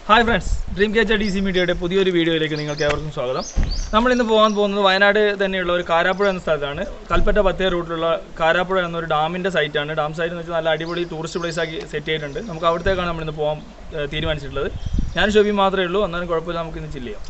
Hi friends dream catcher D C മീഡിയയുടെ പുതിയൊരു വീഡിയോയിലേക്ക് നിങ്ങൾക്ക് ഏവർക്കും സ്വാഗതം നമ്മൾ ഇന്ന് പോകാൻ പോകുന്നത് വയനാട് തന്നെയുള്ള ഒരു കാരാപ്പുഴ എന്ന സ്ഥലത്താണ് കൽപ്പറ്റ പത്തേ റൂട്ടിലുള്ള കാരാപ്പുഴ എന്നൊരു ഡാമിൻ്റെ സൈറ്റാണ് ഡാം സൈറ്റ് എന്ന് വെച്ചാൽ നല്ല അടിപൊളി ടൂറിസ്റ്റ് പ്ലേസ് ആക്കി സെറ്റ് ചെയ്തിട്ടുണ്ട് നമുക്ക് അവിടത്തേക്കാണ് നമ്മളിന്ന് പോകാൻ ഏഹ്, തീരുമാനിച്ചിട്ടുള്ളത് ഞാൻ ഷോബി മാത്രമേ ഉള്ളൂ എന്നാലും കുഴപ്പമില്ല നമുക്ക് ഇന്ന് ചില്ല് ചെയ്യാം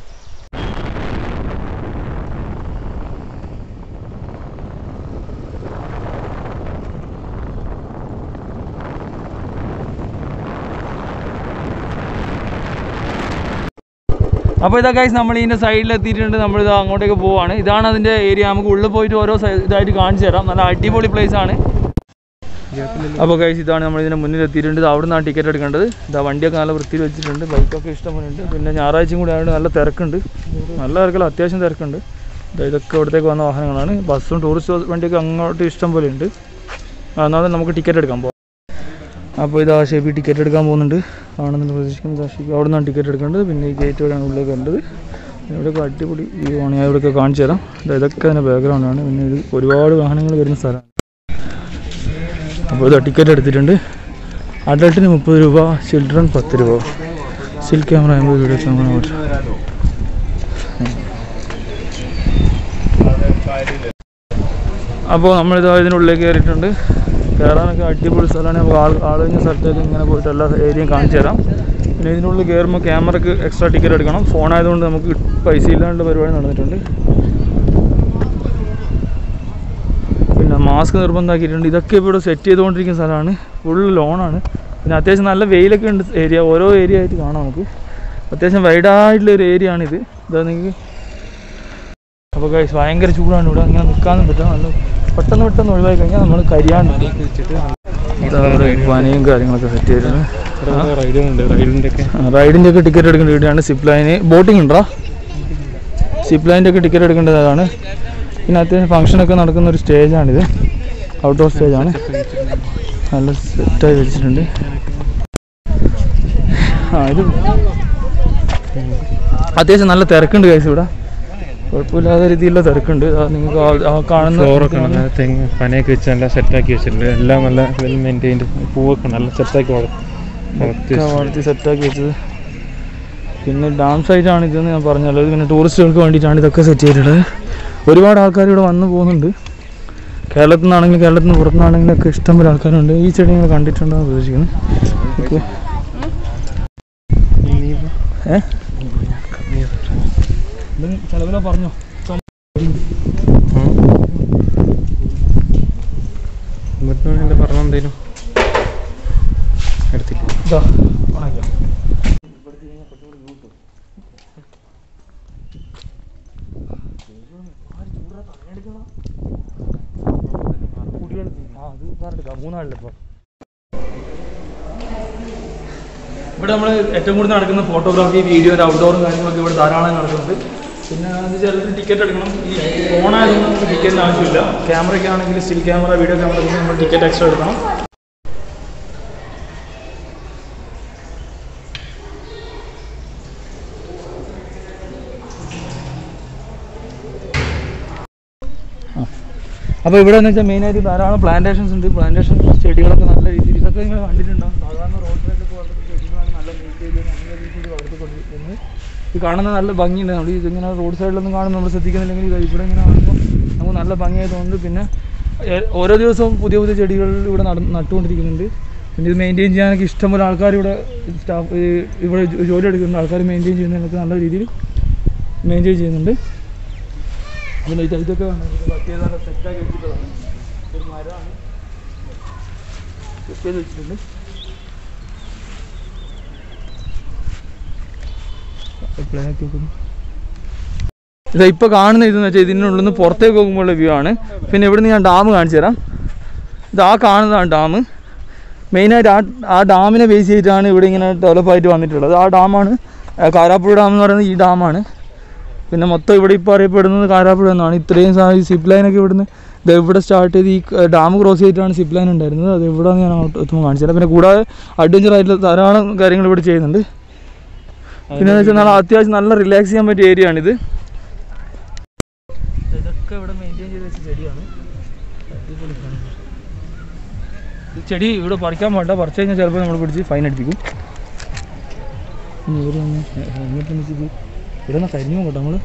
അപ്പോൾ ഇതാ ഗൈസ് നമ്മൾ ഇതിൻ്റെ സൈഡിൽ എത്തിയിട്ടുണ്ട് നമ്മൾ ഇത് അങ്ങോട്ടേക്ക് പോവാണ് ഇതാണ് അതിൻ്റെ ഏരിയ നമുക്ക് ഉള്ളിൽ പോയിട്ട് ഓരോ സൈ- ഇതായിട്ട് കാണിച്ചു തരാം നല്ല അടിപൊളി പ്ലേസ് ആണ് അപ്പോൾ ഗൈസ് ഇതാണ് നമ്മൾ ഇതിൻ്റെ മുന്നിൽ എത്തിയിട്ടുണ്ട് ഇത് അവിടെ നിന്നാണ് ടിക്കറ്റ് എടുക്കേണ്ടത് ഇതാ വണ്ടിയൊക്കെ നല്ല വൃത്തിയിൽ വെച്ചിട്ടുണ്ട് ബൈക്കൊക്കെ ഇഷ്ടംപോലെ പിന്നെ ഞായറാഴ്ചയും കൂടി ആയതുകൊണ്ട് നല്ല തിരക്കുണ്ട് നല്ല തിരക്കല്ല അത്യാവശ്യം തിരക്കുണ്ട് ദാ ഇതൊക്കെ ഇവിടത്തേക്ക് വന്ന വാഹനങ്ങളാണ് ബസ്സും ടൂറിസ്റ്റ് വണ്ടിയൊക്കെ അങ്ങോട്ട് ഇഷ്ടം പോലെ ഉണ്ട് എന്നാൽ നമുക്ക് ടിക്കറ്റ് എടുക്കാൻ പോകാം അപ്പോൾ ഇത് ആ ഷേപ്പി ടിക്കറ്റ് എടുക്കാൻ പോകുന്നുണ്ട് ആണെന്ന് പ്രതീക്ഷിക്കുന്നത് ആ ഷേപ്പി അവിടെ നിന്നാണ് ടിക്കറ്റ് എടുക്കേണ്ടത് പിന്നെ ഈ ഗേറ്റ് വഴിയാണ് ഉള്ളിലേക്ക് വരേണ്ടത് ഇവിടെയൊക്കെ അടിപൊളി വ്യൂ ആണ് ഞാൻ ഇവിടെയൊക്കെ കാണിച്ചു തരാം ദാ ഇതൊക്കെ അതിൻ്റെ ബാക്ക്ഗ്രൗണ്ടാണ് പിന്നെ ഇത് ഒരുപാട് വാഹനങ്ങൾ വരുന്ന സ്ഥലമാണ് അപ്പോൾ ഇത് ടിക്കറ്റ് എടുത്തിട്ടുണ്ട് അഡൾട്ടിന് മുപ്പത് രൂപ ചിൽഡ്രൻ പത്ത് രൂപ സ്റ്റിൽ ക്യാമറ അമ്പത് വീഡിയോ ക്യാമറ നൂറ് അപ്പോൾ നമ്മളിത് ഇതിനുള്ളിലേക്ക് കയറിയിട്ടുണ്ട് കയറാനൊക്കെ അടിപൊളി സ്ഥലമാണ് നമുക്ക് ആൾ ആളുകഴിഞ്ഞ സ്ഥലത്തേക്ക് ഇങ്ങനെ പോയിട്ട് എല്ലാ ഏരിയയും കാണിച്ചു തരാം പിന്നെ ഇതിനുള്ളിൽ കയറുമ്പോൾ ക്യാമറക്ക് എക്സ്ട്രാ ടിക്കറ്റ് എടുക്കണം ഫോൺ ആയതുകൊണ്ട് നമുക്ക് പൈസ ഇല്ലാണ്ട് പരിപാടി നടന്നിട്ടുണ്ട് പിന്നെ മാസ്ക് നിർബന്ധമാക്കിയിട്ടുണ്ട് ഇതൊക്കെ ഇപ്പോൾ ഇവിടെ സെറ്റ് ചെയ്തുകൊണ്ടിരിക്കുന്ന സ്ഥലമാണ് ഫുൾ ലോണാണ് പിന്നെ അത്യാവശ്യം നല്ല വെയിലൊക്കെ ഉണ്ട് ഏരിയ ഓരോ ഏരിയ ആയിട്ട് കാണാം നമുക്ക് അത്യാവശ്യം വൈഡായിട്ടുള്ള ഒരു ഏരിയ ആണിത് ഇതാ നിങ്ങൾക്ക് അപ്പോൾ ഗൈസ് ഭയങ്കര ചൂടാണ് ഇവിടെ അങ്ങനെ നിൽക്കാനും പറ്റില്ല നല്ല പെട്ടെന്ന് പെട്ടെന്ന് ഒഴിവായി കഴിഞ്ഞാൽ നമ്മൾ കരിയാണ്ട് ഇതാ ഇവിടെ പനിയും കാര്യങ്ങളൊക്കെ സെറ്റ് ചെയ്തിട്ടുണ്ട് റൈഡുണ്ട് റൈഡിന്റെ ഒക്കെ റൈഡിൻ്റെ ഒക്കെ ടിക്കറ്റ് എടുക്കേണ്ട ഇവിടെയാണ് സിപ്പ് ലൈന് ബോട്ടിംഗ് ഉണ്ടോ സിപ്പ് ലൈൻ്റെ ഒക്കെ ടിക്കറ്റ് എടുക്കേണ്ടത് അതാണ് പിന്നെ അത്യാവശ്യം ഫംഗ്ഷനൊക്കെ നടക്കുന്ന ഒരു സ്റ്റേജാണിത് ഔട്ട്ഡോർ സ്റ്റേജാണ് നല്ല സെറ്റായി വെച്ചിട്ടുണ്ട് ആ ഇത് അത്യാവശ്യം നല്ല തിരക്കുണ്ട് കേസ് ഇവിടെ കുഴപ്പമില്ലാത്ത രീതിയിലുള്ള തിരക്കുണ്ട് ആ നിങ്ങൾക്ക് ആ- ആ കാണുന്ന ഫ്ലോറൊക്കെ നല്ല തെങ്ങ് പനയൊക്കെ വെച്ച് നല്ല സെറ്റാക്കി വെച്ചിട്ടുണ്ട് എല്ലാം നല്ല വെൽ മെയിൻറ്റൈൻഡ് പൂവൊക്കെ നല്ല സെറ്റാക്കി വളർത്തി ഒക്കെ വളർത്തി സെറ്റാക്കി വെച്ചത് പിന്നെ ഡാം സൈറ്റ് ആണ് ഇതെന്ന് ഞാൻ പറഞ്ഞല്ലോ ഇത് പിന്നെ ടൂറിസ്റ്റുകൾക്ക് വേണ്ടിയിട്ടാണ് ഇതൊക്കെ സെറ്റ് ചെയ്തിട്ടുള്ളത് ഒരുപാട് ആൾക്കാർ ഇവിടെ വന്നു പോകുന്നുണ്ട് കേരളത്തിൽ നിന്നാണെങ്കിലും കേരളത്തിൽ നിന്ന് പുറത്തുനിന്നാണെങ്കിലും ഒക്കെ ഇഷ്ടംപോലെ ആൾക്കാരുണ്ട് ഈ ചെടി നിങ്ങൾ കണ്ടിട്ടുണ്ടോ എന്ന് പ്രതീക്ഷിക്കുന്നു ഓക്കെ ഏ ചിലവില പറഞ്ഞോ എന്നിട്ട് പറഞ്ഞ എന്തേലും എടുത്തിട്ട് ഇതാ ഓണാക്കിയോ ഇവിടെ നമ്മൾ ഏറ്റവും കൂടുതൽ നടക്കുന്ന ഫോട്ടോഗ്രാഫി വീഡിയോ ഔട്ട്ഡോറും കാര്യങ്ങളൊക്കെ ഇവിടെ ധാരാളം നടക്കുന്നുണ്ട് പിന്നെ എന്ന് ചിലർ ടിക്കറ്റ് എടുക്കണം ഈ ഫോണായതുകൊണ്ട് നമുക്ക് ടിക്കറ്റിന് ആവശ്യമില്ല ക്യാമറയ്ക്ക് ആണെങ്കിൽ സ്റ്റിൽ ക്യാമറ വീഡിയോ ക്യാമറയ്ക്ക് നമ്മൾ ടിക്കറ്റ് എക്സ്ട്രാ എടുക്കണം അപ്പോൾ ഇവിടെ എന്ന് വെച്ചാൽ മെയിനായിട്ട് ധാരാളം പ്ലാന്റേഷൻസ് ഉണ്ട് പ്ലാന്റേഷൻ ചെടികളൊക്കെ നല്ല രീതിയിൽ ഇതൊക്കെ നിങ്ങൾ കണ്ടിട്ടുണ്ടാവും സാധാരണ റോഡ് സൈഡിലൊക്കെ വളർത്തുന്ന ചെടികളാണ് നല്ല മെയിൻറ്റെയിൻ ചെയ്ത് നല്ല രീതിയിൽ വളർത്തിക്കൊണ്ടിരിക്കുന്നത് ഇത് കാണുന്ന നല്ല ഭംഗിയുണ്ട് നമ്മൾ ഇതിങ്ങനെ റോഡ് സൈഡിലൊന്നും കാണുമ്പോൾ നമ്മൾ ശ്രദ്ധിക്കുന്നില്ലെങ്കിൽ ഇത് ഇവിടെ ഇങ്ങനെ കാണുമ്പോൾ നമുക്ക് നല്ല ഭംഗിയായി തോന്നുന്നുണ്ട് പിന്നെ ഏ- ഓരോ ദിവസവും പുതിയ പുതിയ ചെടികൾ ഇവിടെ നട നട്ടുകൊണ്ടിരിക്കുന്നുണ്ട് പിന്നെ ഇത് മെയിൻറ്റെയിൻ ചെയ്യാനൊക്കെ ഇഷ്ടംപോലെ ആൾക്കാർ ഇവിടെ സ്റ്റാഫ് ഇവിടെ ജോ- ജോലി എടുക്കുന്നുണ്ട് ആൾക്കാർ മെയിൻറ്റെയിൻ ചെയ്യുന്നതിനൊക്കെ നല്ല രീതിയിൽ മെയിൻറ്റെയിൻ ചെയ്യുന്നുണ്ട് പിന്നെ ഇത് ഇതൊക്കെ വേണം ഇത് പറ്റിയതാണ് സെറ്റാക്കി വെച്ചിട്ടതാണ് ഒരു മരമാണ് സെറ്റ് ചെയ്ത് വെച്ചിട്ടുണ്ട് പ്ലാനൊക്കെ വെക്കുന്നു ഇതാ ഇപ്പോൾ കാണുന്ന ഇതെന്ന് വെച്ചാൽ ഇതിനുള്ളിൽ നിന്ന് പുറത്തേക്ക് പോകുമ്പോഴുള്ള വ്യൂ ആണ് പിന്നെ ഇവിടുന്ന് ഞാൻ ഡാം കാണിച്ചു തരാം ഇത് ആ കാണുന്നതാണ് ഡാം മെയിനായിട്ട് ആ ആ ഡാമിനെ ബേസ് ചെയ്തിട്ടാണ് ഇവിടെ ഇങ്ങനെ ഡെവലപ്പായിട്ട് വന്നിട്ടുള്ളത് ആ ഡാമാണ് ആ കാരാപ്പുഴ ഡാം എന്ന് പറയുന്നത് ഈ ഡാമാണ് പിന്നെ മൊത്തം ഇവിടെ ഇപ്പോൾ അറിയപ്പെടുന്നത് കാരാപ്പുഴ എന്നാണ് ഇത്രയും സാ- ഈ സിപ്പ് ലൈനൊക്കെ ഇവിടുന്ന് ഇത് ഇവിടെ സ്റ്റാർട്ട് ചെയ്ത് ഈ ഡാം ക്രോസ് ചെയ്തിട്ടാണ് സിപ്പ് ലൈൻ ഉണ്ടായിരുന്നത് അത് ഇവിടെ ഞാൻ അങ്ങോട്ട് എത്തുമ്പോൾ കാണിച്ചു തരാം പിന്നെ കൂടാതെ അഡ്വഞ്ചർ ആയിട്ടുള്ള ധാരാളം കാര്യങ്ങൾ ഇവിടെ ചെയ്യുന്നുണ്ട് പിന്നെ എന്ന് വെച്ചാൽ നല്ല അത്യാവശ്യം നല്ല റിലാക്സ് ചെയ്യാൻ പറ്റിയ ഏരിയ ആണിത് ഇതൊക്കെ ഇവിടെ മെയിൻറ്റെയിൻ ചെയ്ത് വെച്ച ചെടിയാണ് അടിപൊളി സാധനം. ഈ ചെടി ഇവിടെ പറിക്കാൻ പാടില്ല പറിച്ചു കഴിഞ്ഞാൽ ചിലപ്പോൾ നമ്മൾ പിടിച്ച് ഫൈൻ അടിപ്പിക്കും ഇനി ഇവര് വന്ന് എങ്ങോട്ട് വെച്ചിട്ട് ഇവിടെ നിന്ന് കരിഞ്ഞു കേട്ടോ നമ്മള്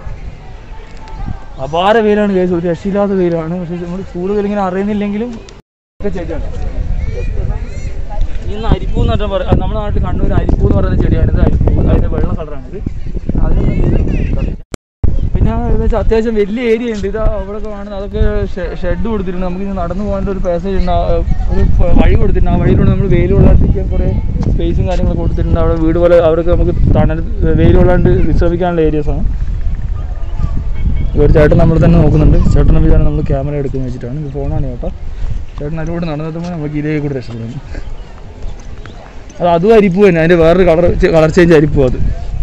അപാര വെയിലാണ് കേസ് ഒരു രക്ഷയില്ലാത്ത വെയിലാണ് പക്ഷെ നമ്മൾ ചൂട് വെയിലിങ്ങനെ അറിയുന്നില്ലെങ്കിലും ഒക്കെ ചെടിയാണ് ഇന്ന് അരിപ്പൂ എന്ന് പറഞ്ഞാൽ പറയാം നമ്മുടെ നാട്ടിൽ കണ്ണൂർ അരിപ്പൂ എന്ന് പറയുന്ന ചെടിയാണ് ഇത് അരിപ്പൂ അതിൻ്റെ വെള്ള കളറാണ് ഇത് അതിനൊന്നും പിന്നെ എന്ന് വെച്ചാൽ അത്യാവശ്യം വലിയ ഏരിയ ഉണ്ട് ഇത് അവിടെ കാണുന്നത് അതൊക്കെ ഷെഡ് കൊടുത്തിട്ടുണ്ട് നമുക്ക് ഇനി നടന്നു പോകാൻ ഒരു പാസേജ് ഉണ്ട് ആ, ഒരു പ- വഴി കൊടുത്തിട്ടുണ്ട് ആ വഴിയിലൂടെ നമ്മൾ വെയിൽ കൊള്ളാണ്ടിരിക്കാൻ കുറേ സ്പേസും കാര്യങ്ങളൊക്കെ കൊടുത്തിട്ടുണ്ട് അവിടെ വീട് പോലെ അവർക്ക് നമുക്ക് തണൽ വെയിൽ കൊള്ളാണ്ട് വിശ്രമിക്കാനുള്ള ഏരിയസ് ആണ് ഒരു ചേട്ടൻ നമ്മൾ തന്നെ നോക്കുന്നുണ്ട് ചേട്ടനെ വിചാരം നമ്മൾ ക്യാമറ എടുക്കുന്ന വെച്ചിട്ടാണ് ഇത് ഫോണാണ് ചേട്ടാ ചേട്ടൻ അതിലൂടെ നടന്നെത്തുമ്പോൾ നമുക്ക് ഇതേ കൂടെ രക്ഷപ്പെടുന്നു അത് അതും അരിപ്പൂ തന്നെ അതിൻ്റെ വേറൊരു കളർ കളർ ചേഞ്ച് അരിപ്പൂ അത്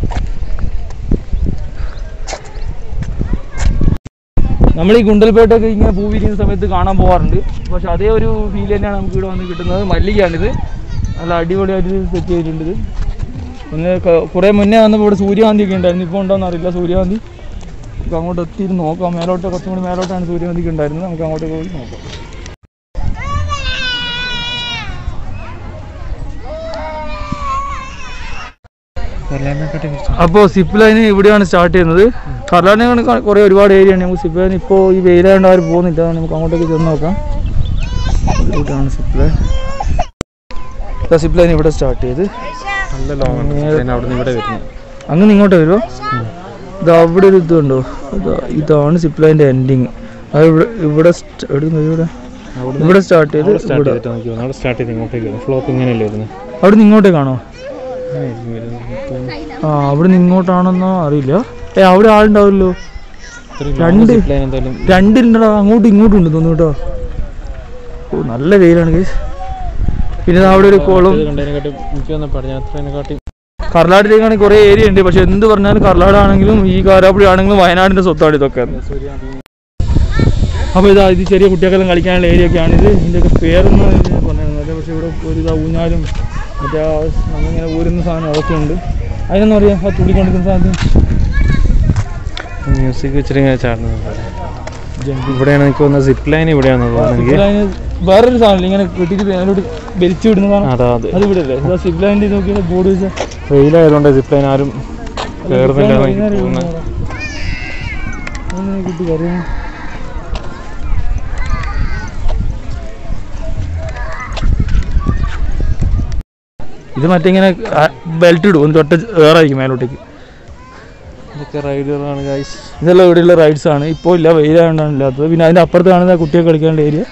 നമ്മൾ ഈ ഗുണ്ടൽപേട്ടൊക്കെ ഇങ്ങനെ പൂ വിരിയുന്ന സമയത്ത് കാണാൻ പോകാറുണ്ട് പക്ഷെ അതേ ഒരു ഫീൽ തന്നെയാണ് നമുക്ക് ഇവിടെ വന്ന് കിട്ടുന്നത് മല്ലികയാണിത് നല്ല അടിപൊളിയായിട്ട് സെറ്റ് ചെയ്തിട്ടുണ്ട് ഇത് പിന്നെ ക- കുറേ മുന്നേ വന്നപ്പോൾ ഇവിടെ സൂര്യകാന്തി ഒക്കെ ഉണ്ടായിരുന്നു ഇപ്പോൾ ഉണ്ടോയെന്ന് അറിയില്ല സൂര്യകാന്തി നമുക്ക് അങ്ങോട്ട് എത്തിയിട്ട് നോക്കാം മേലോട്ട് കുറച്ചും കൂടി മേലോട്ടാണ് സൂര്യകാന്തി ഒക്കെ ഉണ്ടായിരുന്നത് നമുക്ക് അങ്ങോട്ട് പോയി നോക്കാം കർലാനെക്കാട്ടി കുറച്ച് അപ്പോൾ സിപ്പ് ലൈൻ ഇവിടെയാണ് സ്റ്റാർട്ട് ചെയ്യുന്നത് കർലാനെ കുറേ ഒരുപാട് ഏരിയ ഉണ്ട് നമുക്ക് സിപ്പ് ലൈൻ ഇപ്പോൾ ഈ വെയിലായതുകൊണ്ട് ആരും പോകുന്നില്ല അതുകൊണ്ട് നമുക്ക് അങ്ങോട്ടേക്ക് ചെന്ന് നോക്കാം ഇവിടെയാണ് സിപ്പ് ലൈൻ സിപ്പ് ലൈൻ ഇവിടെ സ്റ്റാർട്ട് ചെയ്ത് നല്ല ലോങ് ഉണ്ട് പിന്നെ അവിടെ നിന്ന് ഇവിടെ വരുന്നത് അങ്ങനെ ഇങ്ങോട്ട് വരുമോ ഇത് അവിടെ ഒരു ഇതുണ്ടോ ഇതാ ഇതാണ് സിപ്പ് ലൈൻ്റെ എൻഡിങ് അത് ഇവിടെ ഇവിടെ sta- എവിടുന്ന് വരും ഇവിടെ ഇവിടെ സ്റ്റാർട്ട് ചെയ്ത് സ്റ്റാർട്ട് ഇവിടെ ചെയ്തിട്ട് നോക്കി അവിടെ സ്റ്റാർട്ട് ചെയ്ത് ഇങ്ങോട്ടേക്ക് വരും ഫ്ലോപ്പ് ഇങ്ങനെയല്ലേ വരുന്നത് അവിടെ നിന്ന് ഇങ്ങോട്ടേക്കാണോ ഇങ്ങനെയായിരിക്കും വരുന്നത്. ആ അവിടെ നിന്ന് ഇങ്ങോട്ടാണെന്നോ അറിയില്ല ഏ അവിടെ ആളുണ്ടാവില്ലോ ഇത്രയും രണ്ട് long zip line എന്തായാലും രണ്ടിലുണ്ടോ അങ്ങോട്ടും ഇങ്ങോട്ടും ഉണ്ട് തോന്നുന്നു കേട്ടോ ഓ നല്ല വെയിലാണ് കേസ് പിന്നെ ദാ അവിടെ ഒരു കുളം ഇത് കണ്ടതിനെക്കാട്ടി എനിക്ക് വന്ന പടിഞ്ഞാത്രേനെക്കാട്ടി കർണാടകയിലേക്കാണെങ്കിൽ കുറേ ഏരിയ ഉണ്ട് പക്ഷെ എന്ത് പറഞ്ഞാലും കർണാടക ആണെങ്കിലും ഈ കാരാപ്പുഴ ആണെങ്കിലും വയനാടിന്റെ സ്വത്താണ് ഇതൊക്കെ അപ്പോൾ ഇതാ ഇത് ചെറിയ കുട്ടികൾക്കെല്ലാം കളിക്കാനുള്ള ഏരിയ ഒക്കെയാണ് ഇത് ഇതിൻ്റെയൊക്കെ പേരൊന്നും എനിക്ക് പറഞ്ഞിരുന്നത് പക്ഷേ ഇവിടെ ഒരു ഇതാ ഊഞ്ഞാലും മറ്റേ ആ നമ്മളിങ്ങനെ ഊരുന്ന സാധനം അതൊക്കെ ഉണ്ട് അതിനൊന്നും അറിയാം ആ തുള്ളി കൊണ്ടിരിക്കുന്ന സാധനം മ്യൂസിക് വെച്ചിട്ട് ഇങ്ങനെ ചാടുന്നത് പോലെ. ഇവിടെയാണ് എനിക്ക് തോന്നുന്നത് സിപ്പ് ലൈൻ ഇവിടെയാണെന്ന് തോന്നുന്നത് എനിക്ക് അതിന് വേറൊരു സാധനം ഇങ്ങനെ കെട്ടിട്ട് അതിലോട്ട് വലിച്ചു വിടുന്ന സാധനം അതാ അത് അത് ഇവിടെ അല്ലേ ഇതാ സിബ് ലൈൻ്റെ നോക്കിയാൽ ബോർഡ് വെച്ചാൽ വെയിലായതുകൊണ്ട് സിപ്പ് ലൈൻ ആരും കയറുന്നില്ല എന്ന് എനിക്ക് തോന്നുന്നത് കുട്ടി കറിയാ ഇത് മറ്റേ ഇങ്ങനെ ബെൽറ്റ് ഇടും ഒന്ന് തൊട്ട് വേറായിരിക്കും മേലോട്ടേക്ക് ഇതൊക്കെ റൈഡുകളാണ് ഗൈസ് ഇതെല്ലാം ഇവിടെയുള്ള റൈഡ്സ് ആണ് ഇപ്പോൾ ഇല്ല വെയിലായതുകൊണ്ടാണ് ഇല്ലാത്തത് പിന്നെ അതിൻ്റെ അപ്പുറത്ത് കാണുന്ന കുട്ടികൾ കളിക്കേണ്ട ഏരിയ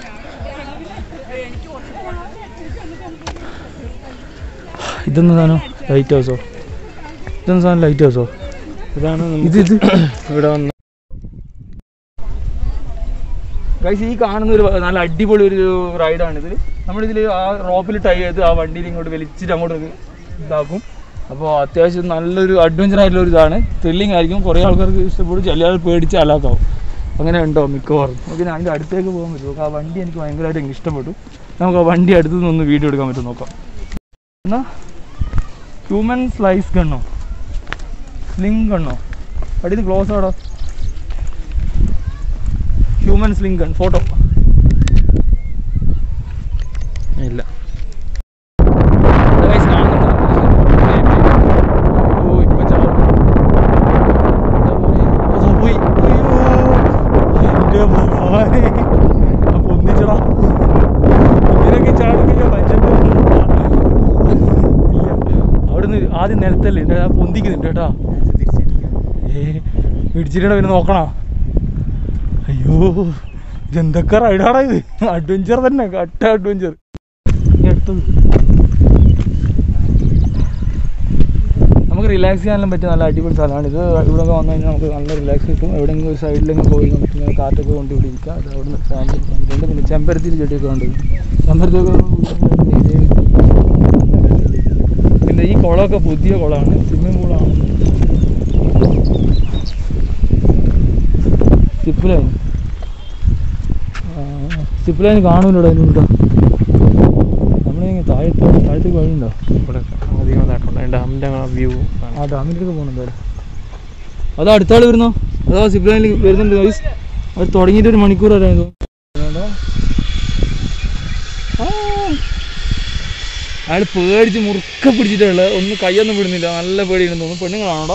ഇതൊന്നും സാധനം ലൈറ്റ് ഹൗസോ ഇതൊന്നും സാധനം ലൈറ്റ് ഹൗസോ ഇതാണ് ഇത് ഇത് ഇവിടെ വന്ന് ഗൈസ് ഈ കാണുന്ന ഒരു നല്ല അടിപൊളി ഒരു റൈഡാണ് ഇതിൽ നമ്മളിതിൽ ആ റോപ്പിൽ ടൈ ചെയ്ത് ആ വണ്ടിയിൽ ഇങ്ങോട്ട് വലിച്ചിട്ട് അങ്ങോട്ട് ഇതാക്കും അപ്പോൾ അത്യാവശ്യം നല്ലൊരു അഡ്വഞ്ചർ ആയിട്ടുള്ള ഒരു ഇതാണ് ത്രില്ലിംഗ് ആയിരിക്കും കുറേ ആൾക്കാർക്ക് ഇഷ്ടപ്പെടും ചില ആൾ പേടിച്ച് അലാക്കാവും അങ്ങനെ ഉണ്ടോ മിക്കവാറും നമുക്ക് ഞാൻ അതിൻ്റെ അടുത്തേക്ക് പോകാൻ പറ്റും നമുക്ക് ആ വണ്ടി എനിക്ക് ഭയങ്കരമായിട്ട് എനിക്ക് ഇഷ്ടപ്പെട്ടു നമുക്ക് ആ വണ്ടി അടുത്ത് നിന്ന് വീഡിയോ എടുക്കാൻ പറ്റും നോക്കാം എന്നാ ഹ്യൂമൻ സ്ലൈസ് ഗണ്ണോ സ്ലിംഗ് ഗണ്ണോ അടിയിൽ ക്ലോസ് ആടോ ഹ്യൂമൻ സ്ലിംഗ് ഗൺ ഫോട്ടോ ഇല്ല അവിടുന്ന് ആദ്യം നിലത്തല്ലേ ഉണ്ട്, ആ പൊന്തിക്കുന്നുണ്ട് കേട്ടാ ഏ പിടിച്ചിട്ട് പിന്നെ നോക്കണോ അയ്യോ ഇതെന്തൊക്കെ റൈഡാടാ ഇത് അഡ്വഞ്ചർ തന്നെ കട്ട അഡ്വഞ്ചർ അടുത്തത് നമുക്ക് റിലാക്സ് ചെയ്യാനെല്ലാം പറ്റിയ നല്ല അടിപൊളി സ്ഥലമാണ് ഇത് ഇവിടെ ഒക്കെ വന്നു കഴിഞ്ഞാൽ നമുക്ക് നല്ല റിലാക്സ് കിട്ടും എവിടെയെങ്കിലും ഒരു സൈഡിലെങ്കിലും പോയി നമുക്ക് ഇങ്ങനെ കാറ്റൊക്കെ കൊണ്ട് ഇവിടെ ഇരിക്കാം അത് അവിടെ നിന്ന് ഫാമിലി ഉണ്ട് പിന്നെ ചെമ്പരത്തിൻ്റെ ചെടിയൊക്കെ ഉണ്ട് ചെമ്പരത്തിയൊക്കെ പിന്നെ ഈ കുളമൊക്കെ പുതിയ കുളമാണ് സ്വിമ്മിംഗ് പൂളാണ് സിപ്പ് ലൈൻ സിപ്പ് ലൈൻ കാണൂലോ അതിനുണ്ടോ നമ്മളിങ്ങനെ താഴത്തെ താഴത്തേക്ക് വഴിയുണ്ടോ ഇവിടെ അധികം ഇതായിട്ടുണ്ട് ഡാമിൻ്റെ വ്യൂ ആ ഡാമിലേക്ക് പോകണം എന്തായാലും അത് അടുത്ത ആൾ വരുന്നോ അതോ സിപ്പ് ലൈനിൽ വരുന്നുണ്ട് guys. അത് തുടങ്ങിയിട്ട് ഒരു മണിക്കൂർ വരായിരുന്നു അയാൾ പേടിച്ച് മുറുക്ക പിടിച്ചിട്ടുള്ള ഒന്ന് കൈയൊന്നും വിടുന്നില്ല നല്ല പേടിയുണ്ടെന്ന് തോന്നുന്നു പെണ്ണുങ്ങളാണോടാ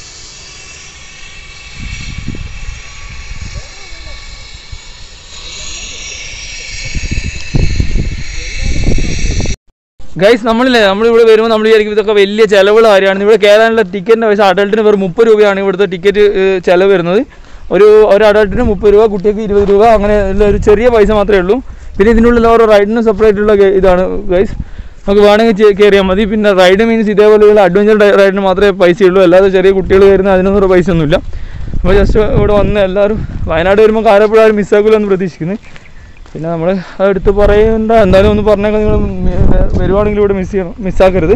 ഗൈസ് നമ്മളില്ലേ നമ്മളിവിടെ വരുമ്പോൾ നമ്മൾ വിചാരിക്കും ഇതൊക്കെ വലിയ ചിലവുള്ള കാര്യമാണ് ഇവിടെ കയറാനുള്ള ടിക്കറ്റിൻ്റെ പൈസ അഡൾട്ടിന് വെറും മുപ്പത് രൂപയാണ് ഇവിടുത്തെ ടിക്കറ്റ് ചിലവ് വരുന്നത് ഒരു ഒരു അഡൾട്ടിന് മുപ്പത് രൂപ കുട്ടിക്ക് ഇരുപത് രൂപ അങ്ങനെ ഉള്ള ഒരു ചെറിയ പൈസ മാത്രമേ ഉള്ളൂ പിന്നെ ഇതിനുള്ളിൽ ഓരോ റൈഡിന് സെപ്പറേറ്റ് ഉള്ള ഗെ- ഇതാണ് ഗൈസ് നമുക്ക് വേണമെങ്കിൽ കയറിയാൽ മതി പിന്നെ റൈഡ് മീൻസ് ഇതേപോലെയുള്ള അഡ്വഞ്ചർ റൈഡിന് മാത്രമേ പൈസയുള്ളൂ അല്ലാതെ ചെറിയ കുട്ടികൾ കയറുന്ന അതിനൊന്നും ഒരു പൈസ ഒന്നുമില്ല അപ്പോൾ ജസ്റ്റ് ഇവിടെ വന്ന് എല്ലാവരും വയനാട് വരുമ്പോൾ കാരപ്പുഴ ആരും മിസ്സാക്കില്ലെന്ന് പ്രതീക്ഷിക്കുന്നു പിന്നെ നമ്മൾ എടുത്ത് പറയണ്ട എന്തായാലും ഒന്ന് പറഞ്ഞേക്കാം നിങ്ങൾ വരുവാണെങ്കിൽ ഇവിടെ മിസ് ചെയ്യണം മിസ്സാക്കരുത്